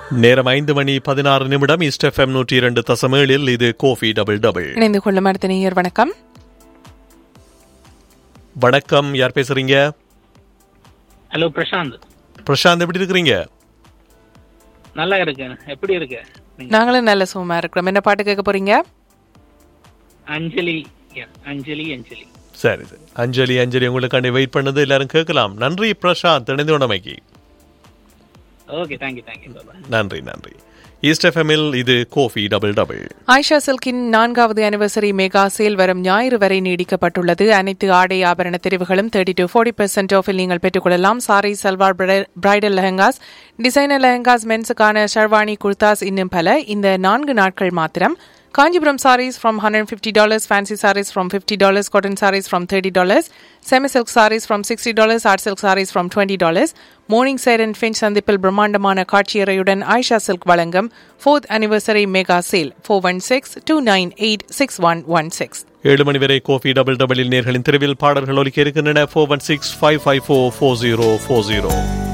நேரம் ஐந்து மணி பதினாறு நிமிடம் ஈஸ்ட் எஃப்எம் நூற்றி இரண்டு தசமேழில் இது கோஃபி டபுள் டபுள் இணைந்து கொள்ளும் அடுத்த நேயர் வணக்கம் வணக்கம் யார் பேசுறீங்க ஹலோ பிரசாந்த் பிரசாந்த் எப்படி இருக்கிறீங்க நல்லா இருக்கேன் எப்படி இருக்க நீங்க நாங்களும் நல்ல சுகமா இருக்கிறோம் என்ன பாட்டு கேட்க போறீங்க அஞ்சலி yeah, அஞ்சலி அஞ்சலி சரி சரி அஞ்சலி அஞ்சலி உங்களுக்காண்டி வெயிட் பண்ணது எல்லாரும் கேட்கலாம் நன்றி பிரசாந்த் இணைந்து உடமைக்கு ஓகே தேங்க்யூ தேங்க்யூ பாய் நன்றி நன்றி ஈஸ்ட் எஃப்எம்மில் இது கோஃபி டபுள் டபுள் ஆயிஷா சில்கின் நான்காவது அனிவர்சரி மெகா சேல் வரும் ஞாயிறு வரை நீடிக்கப்பட்டுள்ளது அனைத்து ஆடை ஆபரண தெரிவுகளும் தேர்ட்டி டு ஃபோர்ட்டி பெர்சென்ட் ஆஃபில் நீங்கள் பெற்றுக்கொள்ளலாம் சாரி சல்வார் பிரைடல் லெஹங்காஸ் டிசைனர் லெஹங்காஸ் மென்ஸுக்கான ஷர்வானி குர்தாஸ் இன்னும் பல இந்த நான்கு நாட்கள் மாத்திரம் Kanchipuram saris from hundred fifty dollars fancy saris from fifty dollars cotton saris from thirty dollars semi silk saris from sixty dollars art silk saris from twenty dollars morningside and Finch சந்திப்பில் பிரம்மாண்டமான காட்சியறையுடன் ஆயிஷா சில்க் வழங்கும் fourth anniversary mega sale four one six two nine eight six one one six ஏழு மணி வரை Kofi double டபுளில் நேர்களின் தெருவில் பாடல்கள் ஒலிக்க இருக்கின்றன four one six five five four four zero four zero